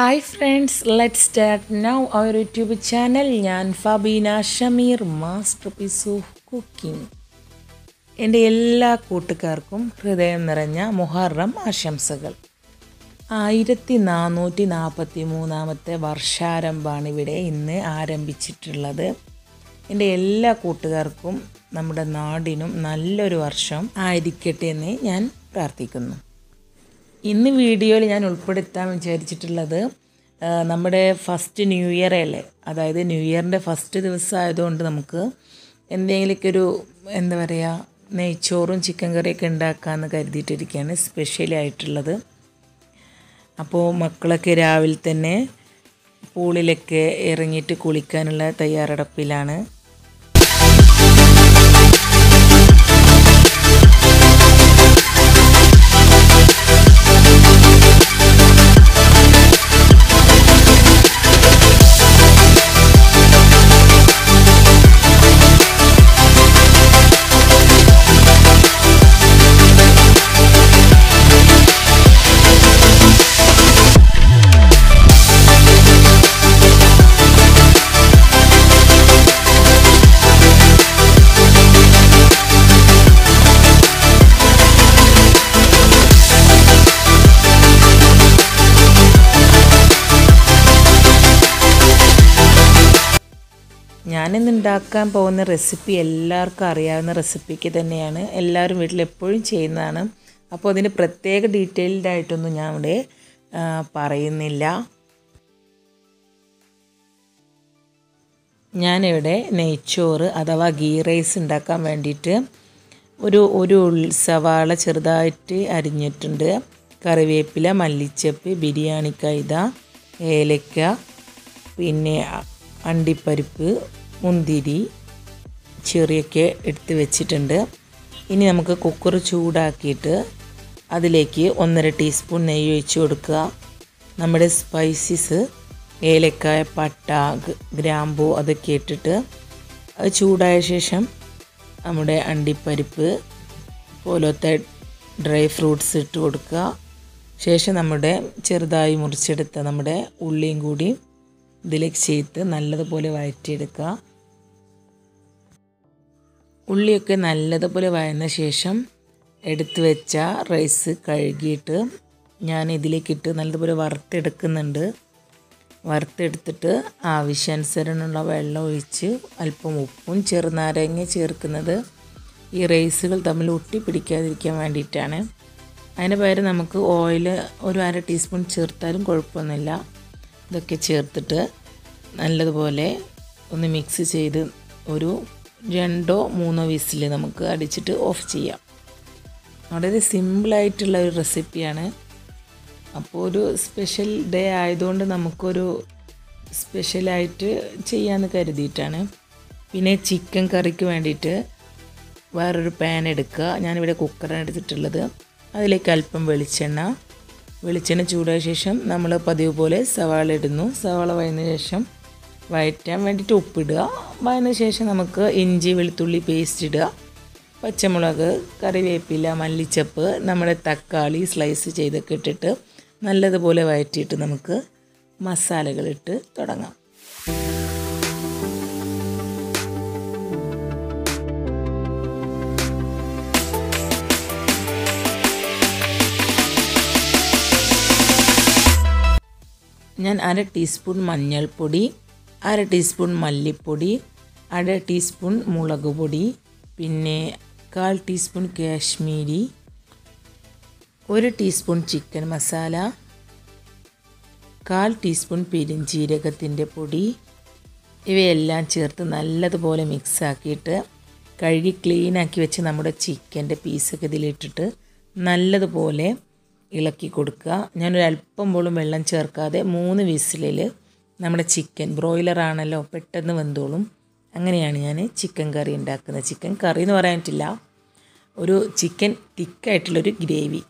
hi friends let start now our YouTube channel ഞാൻ Fabeena Shameer masterpiece of cooking എൻ്റെ എല്ലാ കൂട്ടുകാർക്കും ഹൃദയം നിറഞ്ഞ മുഹറം ആശംസകൾ ആയിരത്തി നാനൂറ്റി നാൽപ്പത്തി മൂന്നാമത്തെ വർഷാരംഭമാണ് ഇവിടെ ഇന്ന് ആരംഭിച്ചിട്ടുള്ളത് എൻ്റെ എല്ലാ കൂട്ടുകാർക്കും നമ്മുടെ നാടിനും നല്ലൊരു വർഷം ആയിരിക്കട്ടെ എന്ന് ഞാൻ പ്രാർത്ഥിക്കുന്നു ഇന്ന് വീഡിയോയിൽ ഞാൻ ഉൾപ്പെടുത്താൻ വിചാരിച്ചിട്ടുള്ളത് ആ, നമ്മുടെ ഫസ്റ്റ് ന്യൂ ഇയർ അല്ലേ അതായത് ന്യൂ ഇയറിൻ്റെ ഫസ്റ്റ് ദിവസം ആയതുകൊണ്ട് നമുക്ക് എന്തെങ്കിലുമൊക്കെ ഒരു എന്താ പറയുക നെയ്ച്ചോറും ചിക്കൻ കറിയൊക്കെ ഉണ്ടാക്കാമെന്ന് കരുതിയിട്ടിരിക്കുകയാണ് സ്പെഷ്യലി ആയിട്ടുള്ളത് അപ്പോൾ മക്കളൊക്കെ രാവിലെ തന്നെ പൂളിലൊക്കെ ഇറങ്ങിയിട്ട് കുളിക്കാനുള്ള തയ്യാറെടുപ്പിലാണ് ഞാനിന്ന് ഉണ്ടാക്കാൻ പോകുന്ന റെസിപ്പി എല്ലാവർക്കും അറിയാവുന്ന റെസിപ്പിക്ക് തന്നെയാണ് എല്ലാവരും വീട്ടിൽ എപ്പോഴും ചെയ്യുന്നതാണ് അപ്പോൾ അതിന് പ്രത്യേക ഡീറ്റെയിൽഡ് ആയിട്ടൊന്നും ഞാൻ ഇവിടെ ആ, പറയുന്നില്ല ഞാനിവിടെ നെയ്ച്ചോറ് അഥവാ ഗീ റൈസ് ഉണ്ടാക്കാൻ വേണ്ടിയിട്ട് ഒരു ഒരു ഉള്ളി സവാള ചെറുതായിട്ട് അരിഞ്ഞിട്ടുണ്ട് കറിവേപ്പില മല്ലിച്ചപ്പ് ബിരിയാണി കൈത ഏലക്ക പിന്നെ അണ്ടിപ്പരിപ്പ് മുന്തിരി ചെറിയൊക്കെ എടുത്ത് വെച്ചിട്ടുണ്ട് ഇനി നമുക്ക് കുക്കർ ചൂടാക്കിയിട്ട് അതിലേക്ക് ഒന്നര ടീസ്പൂൺ നെയ്യ് ഒഴിച്ച് കൊടുക്കുക നമ്മുടെ സ്പൈസസ് ഏലക്കായ പട്ട ഗ- ഗ്രാമ്പൂ അതൊക്കെ ഇട്ടിട്ട് അത് ചൂടായ ശേഷം നമ്മുടെ അണ്ടിപ്പരിപ്പ് പോലത്തെ ഡ്രൈ ഫ്രൂട്ട്സ് ഇട്ട് കൊടുക്കുക ശേഷം നമ്മുടെ ചെറുതായി മുറിച്ചെടുത്ത നമ്മുടെ ഉള്ളിയും കൂടി ഇതിലേക്ക് ചേർത്ത് നല്ലതുപോലെ വഴറ്റിയെടുക്കുക ഉള്ളിയൊക്കെ നല്ലതുപോലെ വഴന്ന ശേഷം എടുത്തു വെച്ച റൈസ് കഴുകിയിട്ട് ഞാൻ ഇതിലേക്കിട്ട് നല്ലതുപോലെ വറുത്തെടുക്കുന്നുണ്ട് വറുത്തെടുത്തിട്ട് ആവശ്യാനുസരണമുള്ള വെള്ളം ഒഴിച്ച് അല്പം ഉപ്പും ചെറുനാരങ്ങ ചേർക്കുന്നത് ഈ റൈസുകൾ തമ്മിൽ ഒട്ടി പിടിക്കാതിരിക്കാൻ വേണ്ടിയിട്ടാണ് അതിന് പകരം നമുക്ക് ഓയിൽ ഒരു അര ടീസ്പൂൺ ചേർത്താലും കുഴപ്പമൊന്നുമില്ല ഇതൊക്കെ ചേർത്തിട്ട് നല്ലതുപോലെ ഒന്ന് മിക്സ് ചെയ്ത് ഒരു രണ്ടോ മൂന്നോ വിസിൽ നമുക്ക് അടിച്ചിട്ട് ഓഫ് ചെയ്യാം വളരെ സിമ്പിളായിട്ടുള്ള ഒരു റെസിപ്പിയാണ് അപ്പോൾ ഒരു സ്പെഷ്യൽ ഡേ ആയതുകൊണ്ട് നമുക്കൊരു സ്പെഷ്യലായിട്ട് ചെയ്യാമെന്ന് കരുതിയിട്ടാണ് പിന്നെ ചിക്കൻ കറിക്ക് വേണ്ടിയിട്ട് വേറൊരു പാൻ എടുക്കുക ഞാനിവിടെ കുക്കറാണ് എടുത്തിട്ടുള്ളത് അതിലേക്ക് അല്പം വെളിച്ചെണ്ണ വെളിച്ചെണ്ണ ചൂടായ ശേഷം നമ്മൾ പതിവ് പോലെ സവാള ഇടുന്നു സവാള വഴന്ന ശേഷം വഴറ്റാൻ വേണ്ടിയിട്ട് ഉപ്പിടുക വഴന്ന ശേഷം നമുക്ക് ഇഞ്ചി വെളുത്തുള്ളി പേസ്റ്റ് ഇടുക പച്ചമുളക് കറിവേപ്പില മല്ലിച്ചപ്പ് നമ്മുടെ തക്കാളി സ്ലൈസ് ചെയ്തൊക്കെ ഇട്ടിട്ട് നല്ലതുപോലെ വഴറ്റിയിട്ട് നമുക്ക് മസാലകളിട്ട് തുടങ്ങാം ഞാൻ അര ടീസ്പൂൺ മഞ്ഞൾപ്പൊടി അര ടീസ്പൂൺ മല്ലിപ്പൊടി അര ടീസ്പൂൺ മുളക് പൊടി പിന്നെ കാൽ ടീസ്പൂൺ കാശ്മീരി ഒരു ടീസ്പൂൺ ചിക്കൻ മസാല കാൽ ടീസ്പൂൺ പെരിഞ്ജീരകത്തിൻ്റെ പൊടി ഇവയെല്ലാം ചേർത്ത് നല്ലതുപോലെ മിക്സ് ആക്കിയിട്ട് കഴുകി ക്ലീനാക്കി വെച്ച് നമ്മുടെ ചിക്കൻ്റെ പീസൊക്കെ ഇതിലിട്ടിട്ട് നല്ലതുപോലെ ഇളക്കി കൊടുക്കുക ഞാനൊരു അല്പം പോലും വെള്ളം ചേർക്കാതെ മൂന്ന് വിസിലിൽ നമ്മുടെ ചിക്കൻ ബ്രോയിലർ ആണല്ലോ പെട്ടെന്ന് വെന്തോളും അങ്ങനെയാണ് ഞാൻ ചിക്കൻ കറി ഉണ്ടാക്കുന്നത് ചിക്കൻ കറി എന്ന് പറയാനിട്ടില്ല ഒരു ചിക്കൻ തിക്കായിട്ടുള്ളൊരു ഗ്രേവി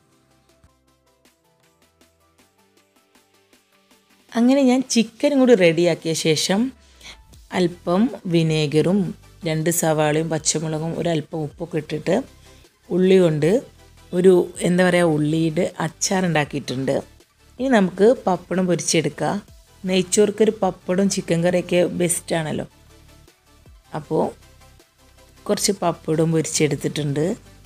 അങ്ങനെ ഞാൻ ചിക്കനും കൂടി റെഡിയാക്കിയ ശേഷം അല്പം വിനേഗറും രണ്ട് സവാളയും പച്ചമുളകും ഒരല്പം ഉപ്പൊക്കെ ഇട്ടിട്ട് ഉള്ളി കൊണ്ട് ഒരു എന്താ പറയുക ഉള്ളിയുടെ അച്ചാർ ഉണ്ടാക്കിയിട്ടുണ്ട് ഇനി നമുക്ക് പപ്പടം പൊരിച്ചെടുക്കാം നെയ്ച്ചോർക്കൊരു പപ്പടം ചിക്കൻ കറിയൊക്കെ ബെസ്റ്റാണല്ലോ അപ്പോൾ കുറച്ച് പപ്പടം പൊരിച്ചെടുത്തിട്ടുണ്ട്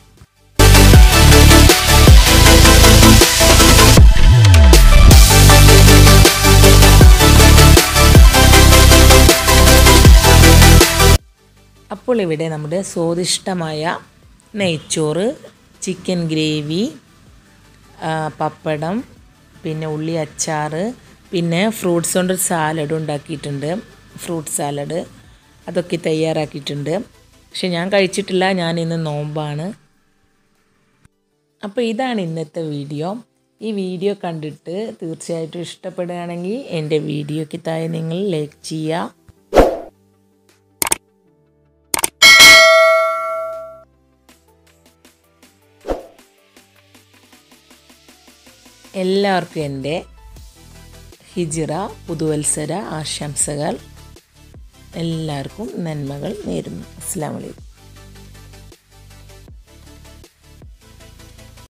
അപ്പോൾ ഇവിടെ നമ്മുടെ സ്വാദിഷ്ടമായ നെയ്ച്ചോറ് ചിക്കൻ ഗ്രേവി പപ്പടം പിന്നെ ഉള്ളി അച്ചാർ പിന്നെ ഫ്രൂട്ട്സ് കൊണ്ട് സാലഡ് ഉണ്ടാക്കിയിട്ടുണ്ട് ഫ്രൂട്ട് സാലഡ് അതൊക്കെ തയ്യാറാക്കിയിട്ടുണ്ട് പക്ഷെ ഞാൻ കഴിച്ചിട്ടില്ല ഞാൻ ഇന്ന് നോമ്പാണ് അപ്പോൾ ഇതാണ് ഇന്നത്തെ വീഡിയോ ഈ വീഡിയോ കണ്ടിട്ട് തീർച്ചയായിട്ടും ഇഷ്ടപ്പെടുകയാണെങ്കിൽ എൻ്റെ വീഡിയോയ്ക്ക് താഴെ നിങ്ങൾ ലൈക്ക് ചെയ്യുക എല്ലാവർക്കും എൻ്റെ ഹിജിറ പുതുവത്സര ആശംസകൾ എല്ലാവർക്കും നന്മകൾ നേരുന്നു അസ്സാം വലൈക്കും